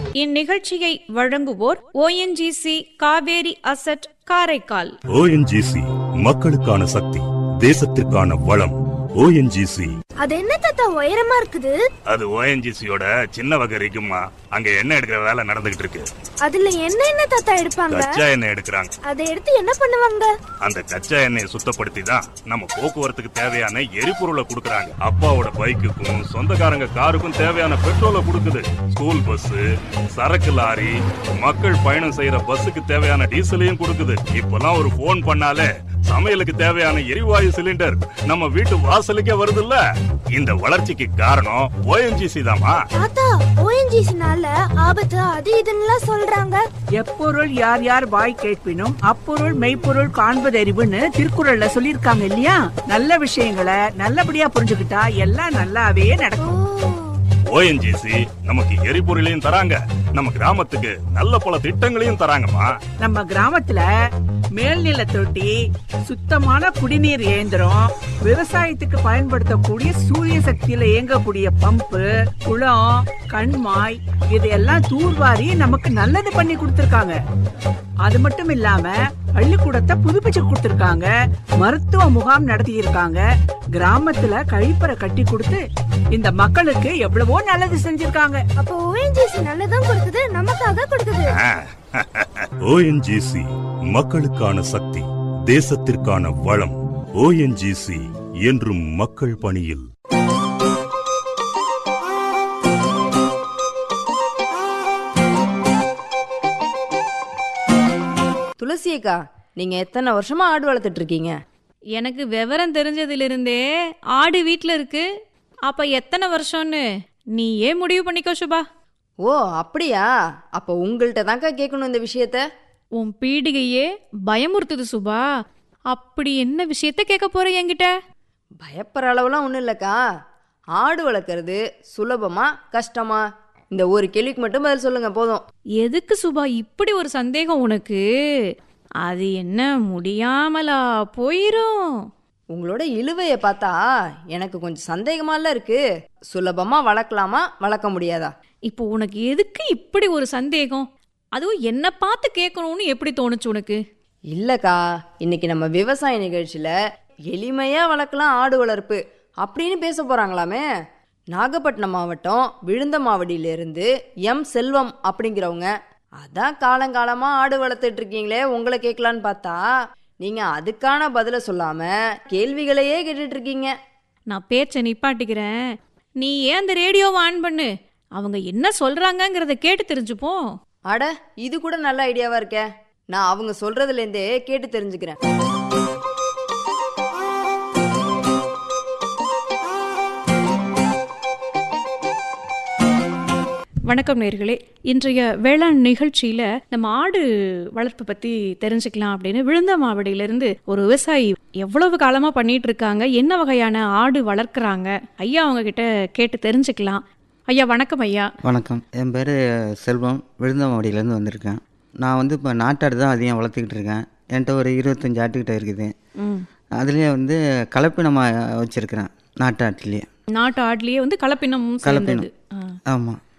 இந்நிகழ்ச்சியை வழங்குவோர் ONGC Cauvery asset Karaikal ONGC மக்களுக்கான சக்தி தேசத்திற்கான வளம் ஓஎன்ஜிசி அது என்ன தாத்தா உயரமா இருக்குது அது ஓஎன்ஜிசியோட சின்ன வகை இருக்குமா அங்க எண்ணெய் எடுக்கிற வேலை நடந்துகிட்டு இருக்கு அதுல என்ன என்ன தாத்தா எடுப்பாங்க கச்சா எண்ணெய் எடுக்கிறாங்க அதை எடுத்து என்ன பண்ணுவாங்க அந்த கச்சா எண்ணெயை சுத்தப்படுத்தி தான் நம்ம போக்குவரத்துக்கு தேவையான எரிபொருளை கொடுக்கறாங்க அப்பாவோட பைக்குக்கும் சொந்தக்காரங்க காருக்கும் தேவையான பெட்ரோலை கொடுக்குது ஸ்கூல் பஸ் சரக்கு லாரி மக்கள் பயணம் செய்யற பஸ்ஸுக்கு தேவையான டீசலையும் கொடுக்குது இப்பெல்லாம் ஒரு ஃபோன் பண்ணாலே சமையலுக்கு தேவையான எரிவாயு சிலிண்டர் நம்ம வீட்டு வாசலுக்கே வருதுல்ல இந்த வளர்ச்சிக்கு காரணம் ஓஎன்ஜிசி தாமா தாத்தா ஓஎன்ஜிசினால ஆபத்து அது இதுன்னுலாம் சொல்றாங்க எப்பொருள் யார் யார் வாய் கேட்பினும் அப்பொருள் மெய்ப்பொருள் காண்பதறிவுன்னு திருக்குறள்ல சொல்லியிருக்காங்க இல்லையா நல்ல விஷயங்களை நல்லபடியா புரிஞ்சுக்கிட்டா எல்லாம் நல்லாவே ஓ நடக்கும் ஓஎன்ஜிசி நமக்கு எரிபொருளையும் தராங்க நம்ம கிராமத்துக்கு நல்ல பல திட்டங்களையும் தராங்கம்மா நம்ம கிராமத்துல மேல்நில தொட்டி சுத்தமான குடிநீர் இயந்திரம் விவசாயத்துக்கு பயன்படுத்தக்கூடிய சூரிய சக்தியில இயங்கக்கூடிய பம்பு குளம் கண்மாய் இதையெல்லாம் தூர்வாரி நமக்கு நல்லது பண்ணி கொடுத்திருக்காங்க அது மட்டும் இல்லாம பள்ளிக்கூடத்தை புதுப்பிச்சு கொடுத்திருக்காங்க மருத்துவ முகாம் நடத்தி இருக்காங்க கிராமத்துல கழிப்பறை கட்டி கொடுத்து இந்த மக்களுக்கு எவ்வளவோ நல்லது செஞ்சிருக்காங்க அப்போ ஓஎன்ஜிசி நல்லதும் கொடுக்குது நமக்காக கொடுக்குது ஓஎன்ஜிசி மக்களுக்கான சக்தி தேசத்திற்கான வளம் ஓஎன்ஜிசி என்றும் மக்கள் பணியில் துளசி அக்கா நீங்க எத்தனை வருஷமா ஆடு வளர்த்துட்டு இருக்கீங்க எனக்கு விவரம் தெரிஞ்சதிலிருந்தே ஆடு வீட்ல இருக்கு அப்ப எத்தனை வருஷம்னு நீயே முடிவு பண்ணிக்கோ சுபா ஓ அப்படியா அப்ப உங்கள்கிட்ட தான்க்கா கேட்கணும் இந்த விஷயத்த உன் பீடிகையே பயமுறுத்துது சுபா அப்படி என்ன விஷயத்த கேட்க போற என்கிட்ட பயப்படுற அளவுலாம் ஒன்றும் இல்லைக்கா ஆடு வளர்க்குறது சுலபமா கஷ்டமா இந்த ஒரு கேள்விக்கு மட்டும் பதில் சொல்லுங்க போதும் எதுக்கு சுபா இப்படி ஒரு சந்தேகம் உனக்கு அது என்ன முடியாமலா போயிரும் உங்களோட இழுவையை பார்த்தா எனக்கு கொஞ்சம் சந்தேகமால இருக்கு சுலபமா வளர்க்கலாமா வளர்க்க முடியாதா இப்போ உனக்கு எதுக்கு இப்படி ஒரு சந்தேகம் அதுவும் என்ன பார்த்து கேட்கணும்னு எப்படி தோணுச்சு உனக்கு இல்லக்கா இன்னைக்கு நம்ம விவசாய நிகழ்ச்சியில எளிமையா வளர்க்கலாம் ஆடு வளர்ப்பு அப்படின்னு பேச போறாங்களாமே நாகப்பட்டினம் மாவட்டம் விழுந்தமாவடியிலிருந்து எம் செல்வம் அப்படிங்கிறவங்க அதான் காலங்காலமா ஆடு வளர்த்துட்டு இருக்கீங்களே உங்களை கேட்கலான்னு பார்த்தா நீங்க அதுக்கான பதில சொல்லாம கேள்விகளையே கேட்டுட்டு இருக்கீங்க நான் பேச்சை நிப்பாட்டிக்கிறேன் நீ ஏன் அந்த ரேடியோவை ஆன் பண்ணு அவங்க என்ன சொல்றாங்கங்கிறத கேட்டு தெரிஞ்சுப்போம் அட இது கூட நல்ல ஐடியாவா இருக்கே நான் அவங்க சொல்றதுல இருந்தே கேட்டு தெரிஞ்சுக்கிறேன் வணக்கம் நேர்களே இன்றைய வேளாண் நிகழ்ச்சியில நம்ம ஆடு வளர்ப்பு பத்தி தெரிஞ்சுக்கலாம் அப்படின்னு விழுந்தமாவடியிலிருந்து ஒரு விவசாயி எவ்வளவு காலமா பண்ணிட்டு இருக்காங்க என்ன வகையான ஆடு வளர்க்குறாங்க ஐயா அவங்க கிட்ட கேட்டு தெரிஞ்சுக்கலாம் ஐயா வணக்கம் ஐயா வணக்கம் என் பேர் செல்வம் விழுந்தமாவடியிலேருந்து வந்திருக்கேன் நான் வந்து இப்போ நாட்டாடு தான் அதிகம் வளர்த்துக்கிட்டு இருக்கேன் என்கிட்ட ஒரு இருபத்தஞ்சி ஆட்டுக்கிட்ட இருக்குது ம். அதுலேயே வந்து கலப்பினமாக வச்சுருக்கிறேன் நாட்டாட்டிலேயே நாட்டு ஆட்லயே வந்து கலப்பினம் சேர்ந்தது கலப்பினம் ஆ. ஆமாம்